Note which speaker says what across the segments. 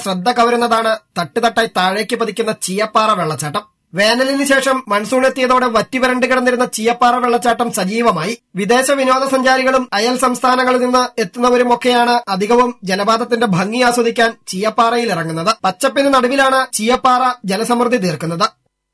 Speaker 1: ശ്രദ്ധ കവരുന്നതാണ് തട്ടുതട്ടായി താഴേക്ക് പതിക്കുന്ന ചീയപ്പാറ വെള്ളച്ചാട്ടം വേനലിന് ശേഷം മൺസൂൺ എത്തിയതോടെ വറ്റിവരണ്ട് കിടന്നിരുന്ന ചീയപ്പാറ വെള്ളച്ചാട്ടം സജീവമായി വിദേശ വിനോദസഞ്ചാരികളും അയൽ സംസ്ഥാനങ്ങളിൽ നിന്ന് എത്തുന്നവരുമൊക്കെയാണ് അധികവും ജലപാതത്തിന്റെ ഭംഗി ആസ്വദിക്കാൻ ചീയപ്പാറയിൽ ഇറങ്ങുന്നത് പച്ചപ്പിന് നടുവിലാണ് ചീയപ്പാറ ജലസമൃദ്ധി തീർക്കുന്നത്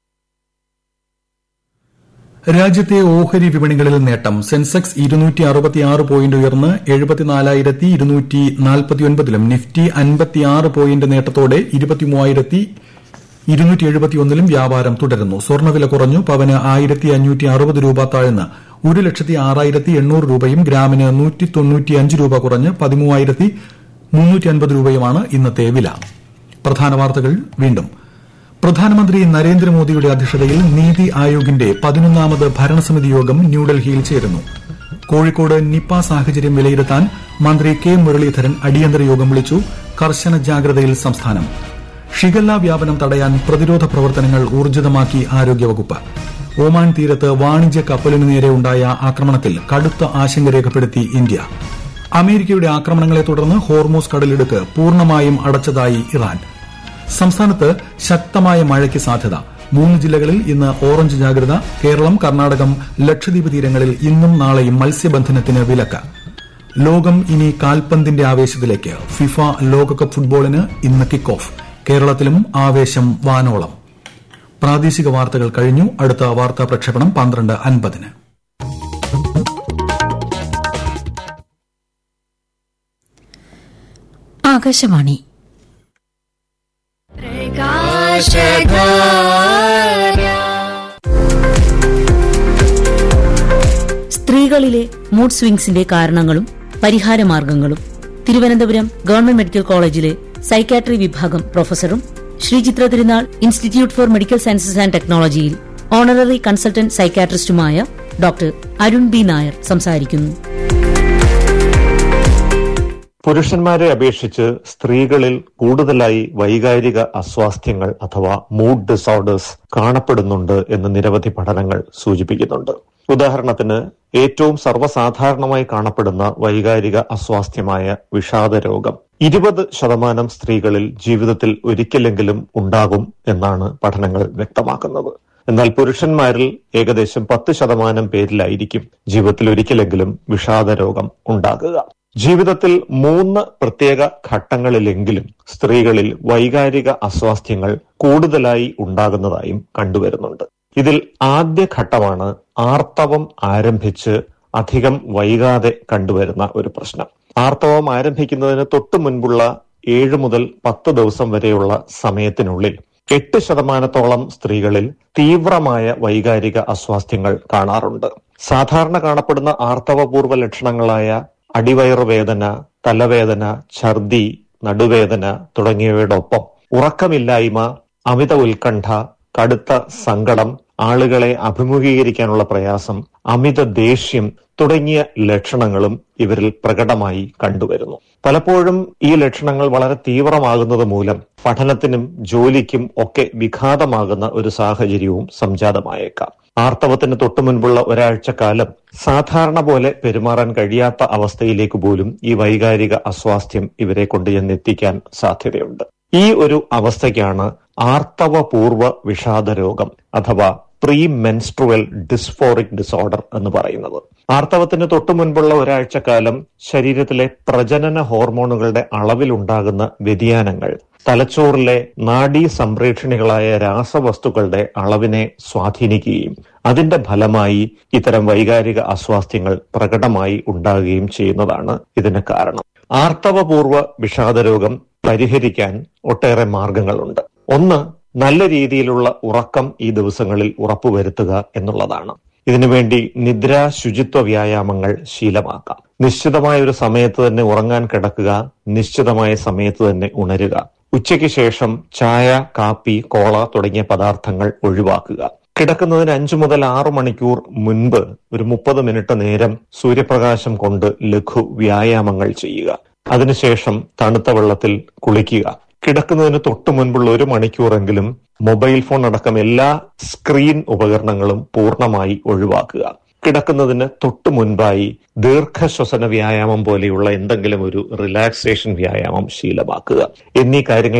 Speaker 2: രാജ്യത്തെ ഓഹരി വിപണികളിൽ നേട്ടം സെൻസെക്സ് ഇരുന്നൂറ്റി അറുപത്തിയാറ് പോയിന്റ് ഉയർന്ന് എഴുപത്തിനാലായിരത്തി ഇരുന്നൂറ്റി നാൽപ്പത്തിയൊൻപതിലും നിഫ്റ്റി അൻപത്തിയാറ് പോയിന്റ് നേട്ടത്തോടെ ഇരുപത്തിമൂവായിരത്തി ഇരുന്നൂറ്റി എഴുപത്തിയൊന്നിലും വ്യാപാരം തുടരുന്നു സ്വർണ്ണവില കുറഞ്ഞു പവന് ആയിരത്തി അഞ്ഞൂറ്റി അറുപത് രൂപ താഴ്ന്ന് ഒരു ലക്ഷത്തി ആറായിരത്തി എണ്ണൂറ് രൂപയും ഗ്രാമിന് നൂറ്റി തൊണ്ണൂറ്റിയഞ്ച് രൂപ കുറഞ്ഞ് പതിമൂവായിരത്തി മുന്നൂറ്റി അൻപത് രൂപയുമാണ് ഇന്നത്തെ വില പ്രധാന വാർത്തകൾ വീണ്ടും പ്രധാനമന്ത്രി നരേന്ദ്രമോദിയുടെ അധ്യക്ഷതയിൽ നീതി ആയോഗിന്റെ പതിനൊന്നാമത് ഭരണസമിതി യോഗം ന്യൂഡൽഹിയിൽ ചേരുന്നു കോഴിക്കോട് നിപ്പ സാഹചര്യം വിലയിരുത്താൻ മന്ത്രി കെ മുരളീധരൻ അടിയന്തര യോഗം വിളിച്ചു കർശന ജാഗ്രതയിൽ സംസ്ഥാനം ഷിഗല്ല വ്യാപനം തടയാൻ പ്രതിരോധ പ്രവർത്തനങ്ങൾ ഊർജിതമാക്കി ആരോഗ്യവകുപ്പ് ഒമാൻ തീരത്ത് വാണിജ്യ കപ്പലിനു നേരെ ഉണ്ടായ ആക്രമണത്തിൽ കടുത്ത ആശങ്ക രേഖപ്പെടുത്തി ഇന്ത്യ അമേരിക്കയുടെ ആക്രമണങ്ങളെ തുടർന്ന് ഹോർമോസ് കടലിടുക്ക് പൂർണ്ണമായും അടച്ചതായി ഇറാൻ സംസ്ഥാനത്ത് ശക്തമായ മഴയ്ക്ക് സാധ്യത മൂന്ന് ജില്ലകളിൽ ഇന്ന് ഓറഞ്ച് ജാഗ്രത കേരളം കർണാടകം ലക്ഷദ്വീപ് തീരങ്ങളിൽ ഇന്നും നാളെയും മത്സ്യബന്ധനത്തിന് വിലക്ക് ലോകം ഇനി കാൽപന്തിന്റെ ആവേശത്തിലേക്ക് ഫിഫ ലോകകപ്പ് ഫുട്ബോളിന് ഇന്ന് കിക്ക് ഓഫ് കേരളത്തിലും ആവേശം വാനോളം പ്രാദേശിക വാർത്തകൾ കഴിഞ്ഞു അടുത്ത വാർത്താ പ്രക്ഷേപണം പന്ത്രണ്ട് അൻപതിന്
Speaker 3: ആകാശവാണി സ്ത്രീകളിലെ മൂഡ് സ്വിംഗ്സിന്റെ കാരണങ്ങളും പരിഹാരമാർഗങ്ങളും തിരുവനന്തപുരം ഗവൺമെന്റ് മെഡിക്കൽ കോളേജിലെ സൈക്കാട്രി വിഭാഗം പ്രൊഫസറും Sreechitra Tirunal institute for medical sciences and ടെക്നോളജിയിൽ ഓണററി കൺസൾട്ടന്റ് സൈക്കാട്രിസ്റ്റുമായ ഡോക്ടർ അരുൺ ബി നായർ സംസാരിക്കുന്നു
Speaker 4: പുരുഷന്മാരെ അപേക്ഷിച്ച് സ്ത്രീകളിൽ കൂടുതലായി വൈകാരിക അസ്വാസ്ഥ്യങ്ങൾ അഥവാ മൂഡ് ഡിസോർഡേഴ്സ് കാണപ്പെടുന്നുണ്ട് എന്ന് നിരവധി പഠനങ്ങൾ സൂചിപ്പിക്കുന്നുണ്ട് ഉദാഹരണത്തിന് ഏറ്റവും സർവ്വസാധാരണമായി കാണപ്പെടുന്ന വൈകാരിക അസ്വാസ്ഥ്യമായ വിഷാദ രോഗം ഇരുപത് ശതമാനം സ്ത്രീകളിൽ ജീവിതത്തിൽ ഒരിക്കലെങ്കിലും ഉണ്ടാകും എന്നാണ് പഠനങ്ങൾ വ്യക്തമാക്കുന്നത് എന്നാൽ പുരുഷന്മാരിൽ ഏകദേശം പത്ത് ശതമാനം പേരിലായിരിക്കും ജീവിതത്തിൽ ഒരിക്കലെങ്കിലും വിഷാദ രോഗം ഉണ്ടാകുക ജീവിതത്തിൽ മൂന്ന് പ്രത്യേക ഘട്ടങ്ങളിലെങ്കിലും സ്ത്രീകളിൽ വൈകാരിക അസ്വാസ്ഥ്യങ്ങൾ കൂടുതലായി ഉണ്ടാകുന്നതായും കണ്ടുവരുന്നുണ്ട് ഇതിൽ ആദ്യ ഘട്ടമാണ് ആർത്തവം ആരംഭിച്ച് അധികം വൈകാതെ കണ്ടുവരുന്ന ഒരു പ്രശ്നം ആർത്തവം ആരംഭിക്കുന്നതിന് തൊട്ടു മുൻപുള്ള ഏഴ് മുതൽ പത്ത് ദിവസം വരെയുള്ള സമയത്തിനുള്ളിൽ എട്ട് ശതമാനത്തോളം സ്ത്രീകളിൽ തീവ്രമായ വൈകാരിക അസ്വാസ്ഥ്യങ്ങൾ കാണാറുണ്ട് സാധാരണ കാണപ്പെടുന്ന ആർത്തവപൂർവ്വ ലക്ഷണങ്ങളായ അടിവയറു വേദന തലവേദന ഛർദി നടുവേദന തുടങ്ങിയവയോടൊപ്പം ഉറക്കമില്ലായ്മ അമിത ഉത്കണ്ഠ കടുത്ത സങ്കടം ആളുകളെ അഭിമുഖീകരിക്കാനുള്ള പ്രയാസം അമിത ദേഷ്യം തുടങ്ങിയ ലക്ഷണങ്ങളും ഇവരിൽ പ്രകടമായി കണ്ടുവരുന്നു പലപ്പോഴും ഈ ലക്ഷണങ്ങൾ വളരെ തീവ്രമാകുന്നത് മൂലം പഠനത്തിനും ജോലിക്കും ഒക്കെ വിഘാതമാകുന്ന ഒരു സാഹചര്യവും സംജാതമായേക്കാം ആർത്തവത്തിന് തൊട്ടു മുൻപുള്ള ഒരാഴ്ചക്കാലം സാധാരണ പോലെ പെരുമാറാൻ കഴിയാത്ത അവസ്ഥയിലേക്ക് പോലും ഈ വൈകാരിക അസ്വാസ്ഥ്യം ഇവരെ കൊണ്ട് ചെന്നെത്തിക്കാൻ സാധ്യതയുണ്ട് ഈ ഒരു അവസ്ഥയ്ക്കാണ് ആർത്തവപൂർവ വിഷാദ രോഗം അഥവാ പ്രീ മെൻസ്ട്രുവൽ ഡിസ്ഫോറിക് ഡിസോർഡർ എന്ന് പറയുന്നത് ആർത്തവത്തിന് തൊട്ടു മുൻപുള്ള ഒരാഴ്ചക്കാലം ശരീരത്തിലെ പ്രജനന ഹോർമോണുകളുടെ അളവിലുണ്ടാകുന്ന വ്യതിയാനങ്ങൾ തലച്ചോറിലെ നാഡീ സംപ്രേക്ഷണികളായ രാസവസ്തുക്കളുടെ അളവിനെ സ്വാധീനിക്കുകയും അതിന്റെ ഫലമായി ഇത്തരം വൈകാരിക അസ്വാസ്ഥ്യങ്ങൾ പ്രകടമായി ഉണ്ടാകുകയും ചെയ്യുന്നതാണ് ഇതിന് കാരണം ആർത്തവപൂർവ വിഷാദരോഗം പരിഹരിക്കാൻ ഒട്ടേറെ മാർഗങ്ങളുണ്ട് ഒന്ന് നല്ല രീതിയിലുള്ള ഉറക്കം ഈ ദിവസങ്ങളിൽ ഉറപ്പുവരുത്തുക എന്നുള്ളതാണ് ഇതിനുവേണ്ടി നിദ്രാ ശുചിത്വ വ്യായാമങ്ങൾ ശീലമാക്കാം നിശ്ചിതമായ ഒരു സമയത്ത് തന്നെ ഉറങ്ങാൻ കിടക്കുക നിശ്ചിതമായ സമയത്ത് തന്നെ ഉണരുക ഉച്ചയ്ക്ക് ശേഷം ചായ കാപ്പി കോള തുടങ്ങിയ പദാർത്ഥങ്ങൾ ഒഴിവാക്കുക കിടക്കുന്നതിന് അഞ്ചു മുതൽ ആറു മണിക്കൂർ മുൻപ് ഒരു മുപ്പത് മിനിറ്റ് നേരം സൂര്യപ്രകാശം കൊണ്ട് ലഘു വ്യായാമങ്ങൾ ചെയ്യുക അതിനുശേഷം തണുത്ത വെള്ളത്തിൽ കുളിക്കുക കിടക്കുന്നതിന് തൊട്ടു മുൻപുള്ള ഒരു മണിക്കൂറെങ്കിലും മൊബൈൽ ഫോൺ അടക്കം എല്ലാ സ്ക്രീൻ ഉപകരണങ്ങളും പൂർണ്ണമായി ഒഴിവാക്കുക കിടക്കുന്നതിന് തൊട്ടു മുൻപായി ദീർഘശ്വസന വ്യായാമം പോലെയുള്ള എന്തെങ്കിലും ഒരു റിലാക്സേഷൻ വ്യായാമം ശീലമാക്കുക എന്നീ കാര്യങ്ങൾ